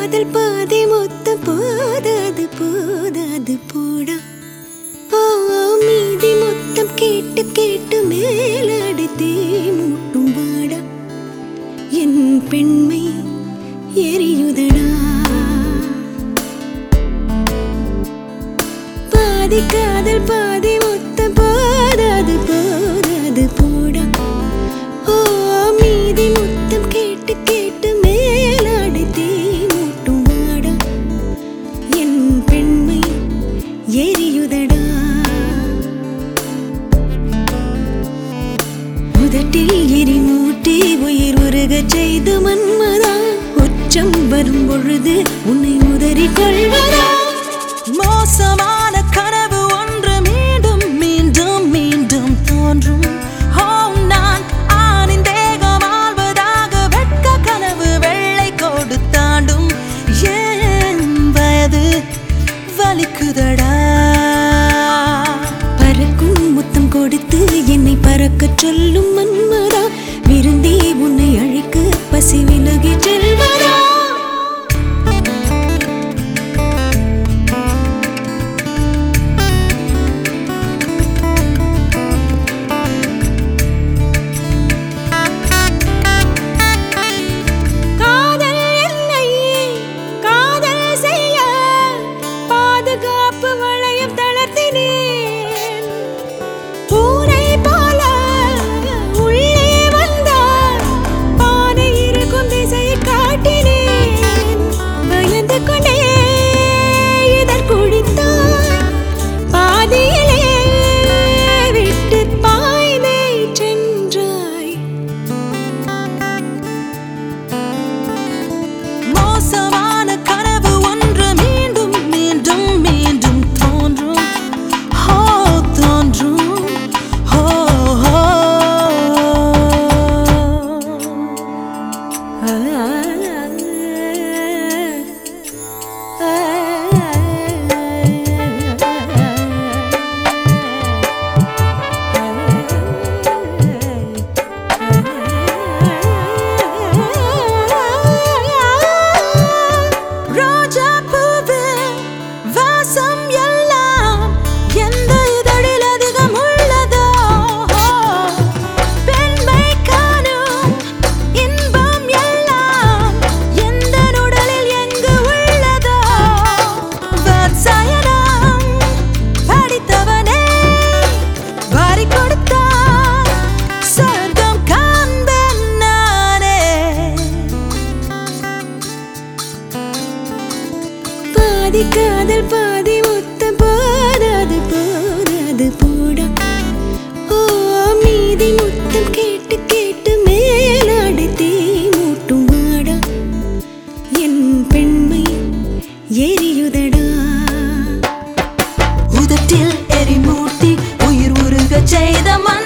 காதல் பாதி மொத்தம் போதாது போதாது போடா ஓ மீதி மொத்தம் கேட்டு கேட்டு மேலடித்தே மூட்டும் வாடா என் பெண்மை எரியுதடா பாதி காதல் பாதி மொத்தம் போதாது போதாது போடா ஓ மீதி மொத்தம் கேட்டு கேட்டு மேலாடித்தே மூட்டும் வாடா என் பெண்மை எரியுதடா உதட்டில் எரிமூட்டி உயிர் உருகச் செய்த மன்மதா உச்சம் வரும் பொழுது உன்னை உதறி கொள்வதா மோசமான கனவு ஒன்று மீண்டும் மீண்டும் மீண்டும் தோன்றும் ஓ நான் ஆணின் தேகம் ஆள்வதாக வெட்க கனவு வெள்ளை கோடு தாண்டும் ஏன் வயது வலிக்குதடா பறக்கும் முத்தம் கொடுத்து என்னை பறக்கச் சொல்லும் மன்மதா விருந்தே உன்னை அழைக்க பசி விலகி செல்வதா காதல் என்னை காதல் செய்ய பாதுகாப்பு வளையம் தளர்த்தினேன் பூனை போல உள்ளே வந்தார் பானை இருக்கும் திசையை காட்டினேன் பயந்து கொண்டே இதழ் குடித்தாய் பாதியிலே விட்டு பாய்ந்தே சென்றாய் மோசமான கனவு ஒன்று மீண்டும் மீண்டும் மீண்டும் தோன்றும் ஹோ தோன்றும் ஹோ ஹோ ரோஜா பூவின் வாசம் எல்லாம் எந்த இதழில் அதிகம் உள்ளதோ பெண்மை காணும் இன்பம் எல்லாம் எந்த உடலில் எங்கு உள்ளதோ வாத்சாயனம் படித்தவனே வாரி கொடுத்தார் சொர்க்கம் காண்பேன் நானே பாதி காதல் பாதி முத்தம் போதாது போதாது போடா ஓ மீதி முத்தம் கேட்டு கேட்டு மேலாடித்தே மூட்டும் வாடா என் பெண்மை எரியுதடா உதட்டில் எரிமூட்டி உயிர் உருகச் செய்த மண்